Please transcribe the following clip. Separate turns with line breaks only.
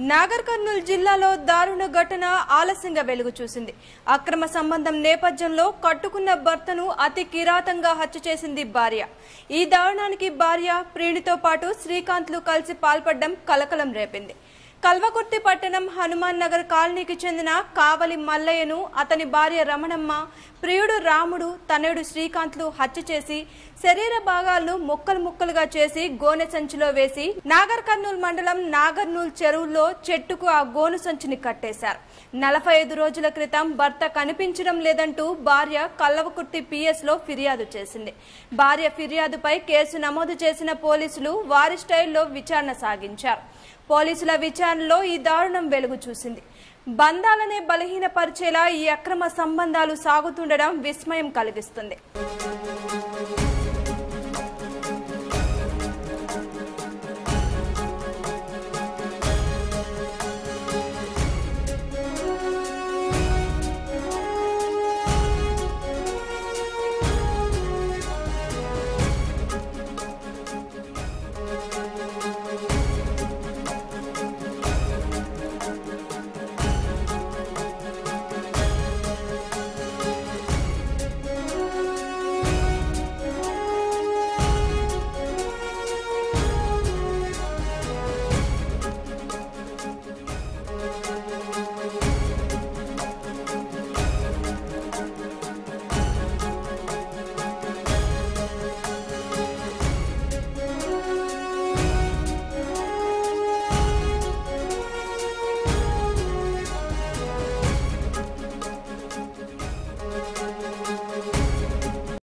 నాగర్ కర్నూలు జిల్లాలో దారుణ ఘటన ఆలస్యంగా వెలుగు చూసింది అక్రమ సంబంధం నేపథ్యంలో కట్టుకున్న భర్తను అతి కిరాతంగా హత్య చేసింది భార్య ఈ దారుణానికి భార్య ప్రియుడితో పాటు శ్రీకాంత్లు కలిసి పాల్పడడం కలకలం రేపింది కల్వకుర్తి పట్టణం హనుమాన్ నగర్ కాలనీకి చెందిన కావలి మల్లయ్యను అతని భార్య రమణమ్మ ప్రియుడు రాముడు తనయుడు శ్రీకాంత్లు హత్య చేసి శరీర భాగాలను ముక్కలు ముక్కలుగా చేసి గోనె సంచిలో వేసి నాగర్ కర్నూలు మండలం నాగర్నూల్ చెరువులో చెట్టుకు ఆ గోను సంచిని కట్టేశారు నలభై ఐదు రోజుల క్రితం భర్త కనిపించడం లేదంటూ భార్య కల్లవకుర్తి పిఎస్ లో ఫిర్యాదు చేసింది భార్య ఫిర్యాదుపై కేసు నమోదు చేసిన పోలీసులు వారి స్టైల్లో విచారణ సాగించారు పోలీసుల విచారణలో ఈ దారుణం వెలుగు చూసింది బంధాలనే బలహీనపరిచేలా ఈ అక్రమ సంబంధాలు సాగుతుండడం విస్మయం కలిగిస్తుంది